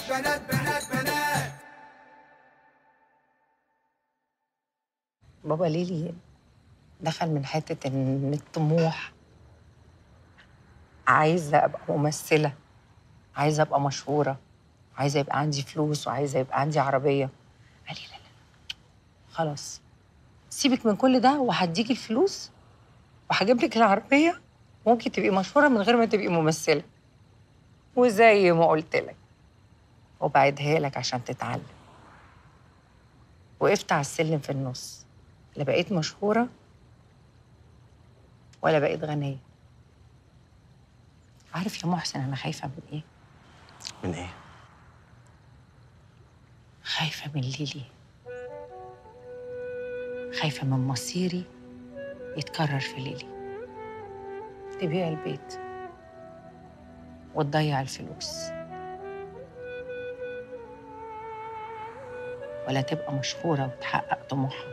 بنات بنات بنات بابا ليلي دخل من حتة إن الطموح عايزة أبقى ممثلة عايزة أبقى مشهورة عايزة يبقى عندي فلوس وعايزة يبقى عندي عربية قال لي لا لا خلاص سيبك من كل ده وهديكي الفلوس وهجيب لك العربية ممكن تبقي مشهورة من غير ما تبقي ممثلة وزي ما قلت لك وبعدها لك عشان تتعلم وقفت على السلم في النص لا بقيت مشهورة ولا بقيت غنية عارف يا محسن أنا خايفة من إيه؟ من ايه؟ خايفة من ليلي خايفة من مصيري يتكرر في ليلي تبيع البيت وتضيع الفلوس ولا تبقى مشهورة وتحقق طموحها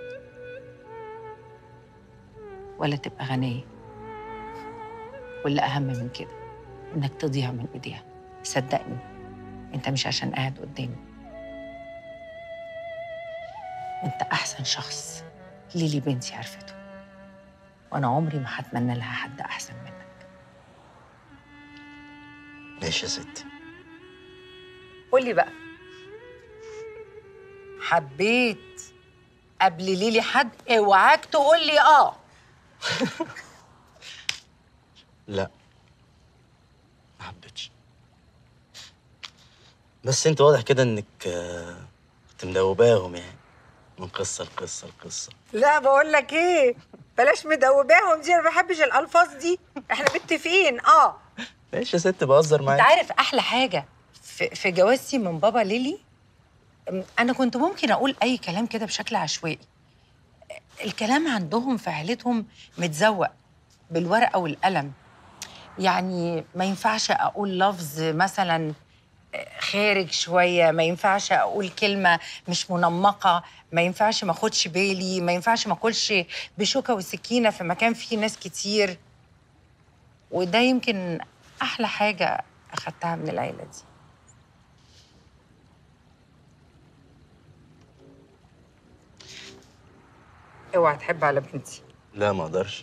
ولا تبقى غنية واللي أهم من كده إنك تضيع من إيديها صدقني أنت مش عشان قاعد قدامي أنت أحسن شخص ليلي بنتي عرفته وأنا عمري ما هتمنى لها حد أحسن منك ماشي يا ستي قولي بقى حبيت قبل ليلي حد اوعاك تقول لي اه لا ما حبيتش بس انت واضح كده انك آه، كنت مدوباهم يعني من قصة لقصة لقصة لا بقول لك ايه بلاش مدوباهم دي انا ما بحبش الالفاظ دي احنا متفقين اه ماشي يا ست بهزر انت معاك عارف احلى حاجه في, في جوازتي من بابا ليلي أم، انا كنت ممكن اقول اي كلام كده بشكل عشوائي الكلام عندهم في عيلتهم متزوق بالورقه والقلم يعني ما ينفعش اقول لفظ مثلا خارج شويه ما ينفعش اقول كلمه مش منمقه ما ينفعش ما اخدش بالي ما ينفعش ما اكلش بشوكه وسكينه في مكان فيه ناس كتير وده يمكن احلى حاجه اخدتها من العيله دي اوعى تحب على بنتي لا ما اقدرش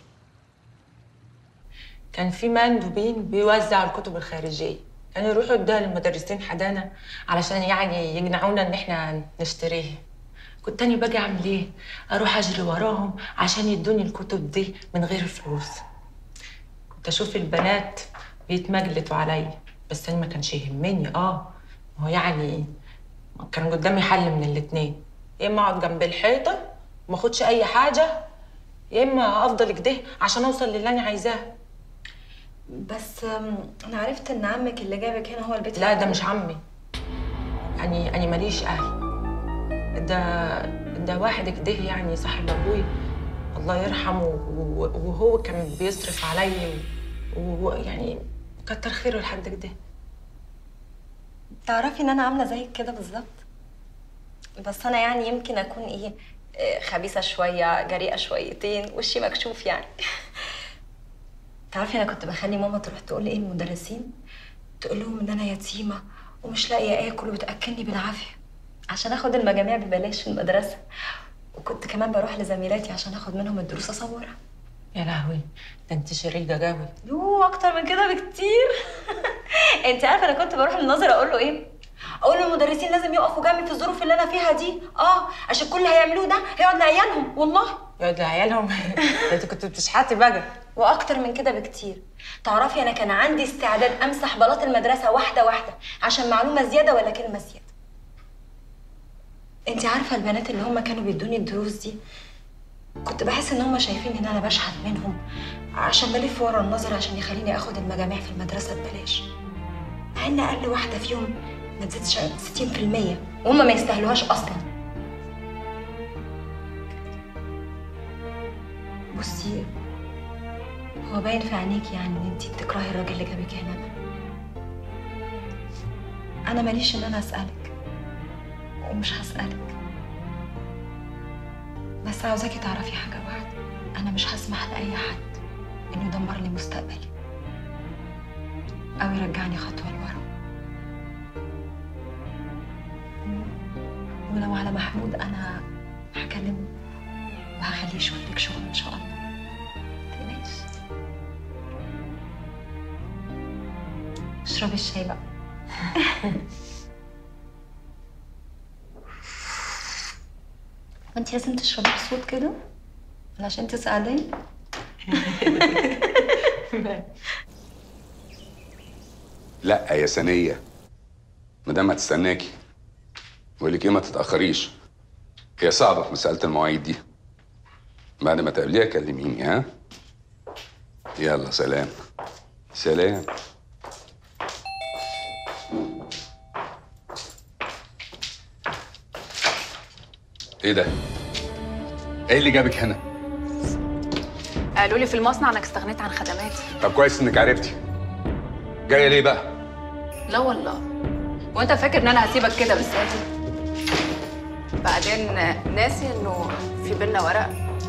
كان في مندوبين بيوزعوا الكتب الخارجية كانوا يروحوا يدوها للمدرسين حدانا علشان يعني يقنعونا ان احنا نشتريها كنت تاني باجي اعمل ايه اروح اجري وراهم عشان يدوني الكتب دي من غير فلوس كنت اشوف البنات بيتمجلتوا عليا بس انا ما كانش يهمني اه ما هو يعني كان قدامي حل من الاتنين يا اما اقعد جنب الحيطه وما اخدش اي حاجه يا اما افضل كده عشان اوصل للي انا عايزاه بس أم، انا عرفت ان عمك اللي جابك هنا هو البيت لا ده مش عمي أني أني ماليش أهل ده ده واحد كده يعني صاحب أبوي الله يرحمه و- وهو كان بيصرف عليا ويعني كتر خيره لحد كده تعرفي ان انا عامله زيك كده بالظبط بس انا يعني يمكن اكون ايه آه، خبيثه شويه جريئه شويتين وشي مكشوف يعني تعرفي انا كنت بخلي ماما تروح تقول ايه المدرسين تقول لهم ان انا يتيمه ومش لاقيه اكل وتاكلني بالعافيه عشان اخد المجاميع ببلاش في المدرسه وكنت كمان بروح لزميلاتي عشان اخد منهم الدروس اصورها يا لهوي ده انت شريكة قوي يو اكتر من كده بكتير انت عارفه انا كنت بروح للناظر اقول له ايه اقول للمدرسين لازم يقفوا جنبي في الظروف اللي انا فيها دي اه عشان كل اللي هيعملوه ده هيقعد لعيالهم والله يا ده عيالهم ده انت كنت بتشحتي بقى واكتر من كده بكتير تعرفي انا كان عندي استعداد امسح بلاط المدرسه واحده واحده عشان معلومه زياده ولا كلمه زياده انت عارفه البنات اللي هم كانوا بيدوني الدروس دي كنت بحس ان هم شايفين ان انا بشحت منهم عشان بلف ورا النظر عشان يخليني اخد المجاميع في المدرسه ببلاش مع ان اقل واحده فيهم ما تزيدش 60% وهم ما يستاهلوهاش اصلا بصي هو باين في عينيك يعني ان انتي بتكرهي الراجل اللي جابك هنا ده انا ماليش ان انا اسالك ومش هسالك بس عاوزاكي تعرفي حاجه واحده انا مش هسمح لاي حد انه يدمر لي مستقبلي او يرجعني خطوه لورا ولو على محمود انا هكلمه وهخليه يشوف لك شغل ان شاء الله متقلقيش اشربي الشاي بقى وانت لازم تشربي بصوت كده علشان تساعديني لا يا سنية مدام هتستناكي بقول لك ايه ما تتأخريش هي صعبة في مسألة المواعيد دي بعد ما تقابليها كلميني ها يلا سلام سلام ايه ده؟ ايه اللي جابك هنا؟ قالوا لي في المصنع انك استغنيت عن خدماتي طب كويس انك عرفتي جاية ليه بقى؟ لا والله وانت فاكر ان انا هسيبك كده بالسهل بعدين ناسي انه في بينا ورق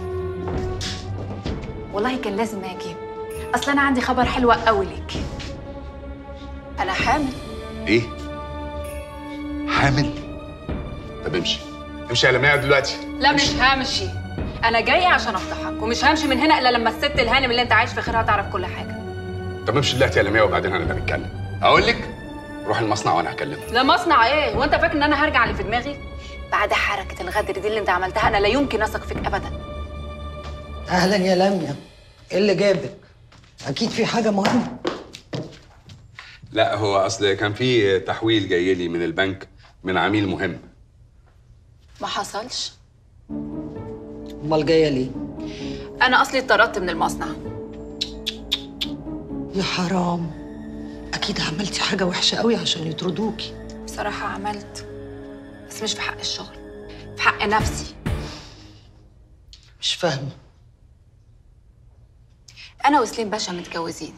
والله كان لازم اجي اصل انا عندي خبر حلو قوي ليك انا حامل ايه؟ حامل؟ طب امشي امشي يا لميع دلوقتي لا مش همشي انا جايه عشان افضحك ومش همشي من هنا الا لما الست الهانم اللي انت عايش في خيرها تعرف كل حاجه طب امشي دلوقتي يا لميع وبعدين هنبقى نتكلم اقول لك روح المصنع وانا هكلمك لا مصنع ايه وانت فاكر ان انا هرجع اللي في دماغي بعد حركه الغدر دي اللي انت عملتها انا لا يمكن اثق فيك ابدا اهلا يا لميا ايه اللي جابك اكيد في حاجه مهمه لا هو اصل كان في تحويل جاي لي من البنك من عميل مهم ما حصلش امال جايه ليه انا اصلي اتطردت من المصنع يا حرام اكيد عملتي حاجه وحشه قوي عشان يطردوكي بصراحه عملت بس مش في حق الشغل في حق نفسي مش فاهمه انا وسليم باشا متجوزين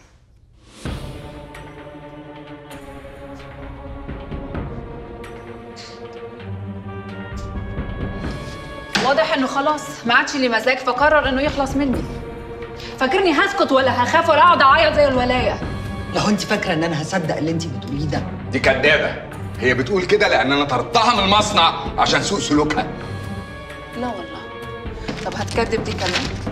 واضح انه خلاص ما عادش لي مزاج فقرر انه يخلص مني فاكرني هسكت ولا هخاف ولا اقعد اعيط زي الولايه لو انت فاكره ان انا هصدق اللي انت بتقوليه ده دي كدابه هي بتقول كده لان انا طردتها من المصنع عشان سوء سلوكها لا والله طب هتكذب دي كمان